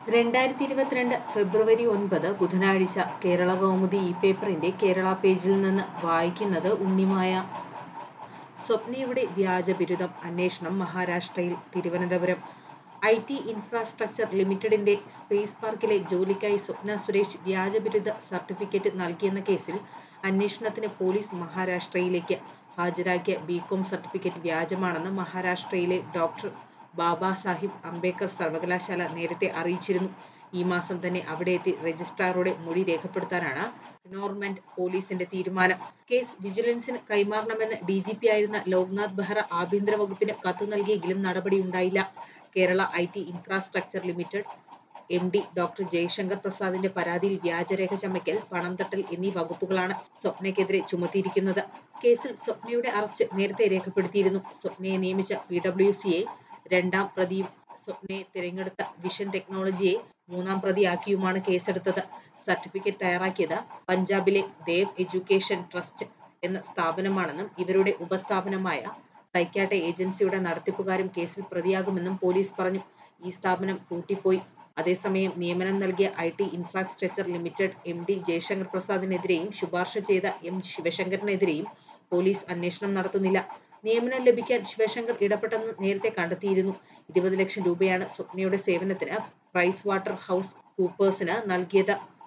രണ്ടായിരത്തി ഇരുപത്തിരണ്ട് ഫെബ്രുവരി ഒൻപത് ബുധനാഴ്ച കേരള കൗമുദി ഇ പേപ്പറിന്റെ കേരള പേജിൽ നിന്ന് വായിക്കുന്നത് ഉണ്ണിമായ സ്വപ്നയുടെ വ്യാജ ബിരുദം അന്വേഷണം മഹാരാഷ്ട്രയിൽ തിരുവനന്തപുരം ഐ ടി ഇൻഫ്രാസ്ട്രക്ചർ ലിമിറ്റഡിന്റെ സ്പേസ് പാർക്കിലെ ജോലിക്കായി സ്വപ്ന സുരേഷ് വ്യാജ ബിരുദ സർട്ടിഫിക്കറ്റ് നൽകിയെന്ന കേസിൽ അന്വേഷണത്തിന് പോലീസ് മഹാരാഷ്ട്രയിലേക്ക് ഹാജരാക്കിയ ബികോം സർട്ടിഫിക്കറ്റ് വ്യാജമാണെന്ന് മഹാരാഷ്ട്രയിലെ ഡോക്ടർ ബാബാ സാഹിബ് അംബേദ്കർ സർവകലാശാല നേരത്തെ അറിയിച്ചിരുന്നു ഈ മാസം തന്നെ അവിടെ എത്തി രജിസ്ട്രാറുടെ മൊഴി രേഖപ്പെടുത്താനാണ് നോർമെന്റ് പോലീസിന്റെ തീരുമാനം കേസ് വിജിലൻസിന് കൈമാറണമെന്ന് ഡി ജി പി ആയിരുന്ന ലോക്നാഥ് ബെഹ്റ ആഭ്യന്തര വകുപ്പിന് കത്ത് നൽകിയെങ്കിലും നടപടിയുണ്ടായില്ല Kerala I T infrastructure limited M D doctor Jayashankar പ്രസാദിന്റെ പരാതിയിൽ വ്യാജരേഖ ചമയ്ക്കൽ പണം തട്ടൽ എന്നീ വകുപ്പുകളാണ് സ്വപ്നയ്ക്കെതിരെ ചുമത്തിയിരിക്കുന്നത് കേസിൽ സ്വപ്നയുടെ അറസ്റ്റ് നേരത്തെ രേഖപ്പെടുത്തിയിരുന്നു സ്വപ്നയെ നിയമിച്ച പി ഡബ്ല്യു സിയെ രണ്ടാം പ്രതിയും സ്വപ്നയെ തിരഞ്ഞെടുത്ത വിഷൻ ടെക്നോളജിയെ മൂന്നാം പ്രതിയാക്കിയുമാണ് കേസെടുത്തത് സർട്ടിഫിക്കറ്റ് തയ്യാറാക്കിയത് പഞ്ചാബിലെ ദേവ് എഡ്യൂക്കേഷൻ ട്രസ്റ്റ് എന്ന സ്ഥാപനമാണെന്നും ഇവരുടെ ഉപസ്ഥാപനമായ തൈക്കാട്ടെ ഏജൻസിയുടെ നടത്തിപ്പുകാരും കേസിൽ പ്രതിയാകുമെന്നും പോലീസ് പറഞ്ഞു ഈ സ്ഥാപനം പൂട്ടിപ്പോയി അതേസമയം നിയമനം നൽകിയ I T infrastructure limited M D Jayashankar പ്രസാദിനെതിരെയും ശുപാർശ ചെയ്ത എം ശിവശങ്കറിനെതിരെയും പോലീസ് അന്വേഷണം നടത്തുന്നില്ല നിയമനം ലഭിക്കാൻ ശിവശങ്കർ ഇടപെട്ടെന്ന് നേരത്തെ കണ്ടെത്തിയിരുന്നു ഇരുപത് ലക്ഷം രൂപയാണ് സ്വപ്നയുടെ സേവനത്തിന് പ്രൈസ് വാട്ടർ ഹൗസ് കൂപ്പേഴ്സിന് നൽകിയത്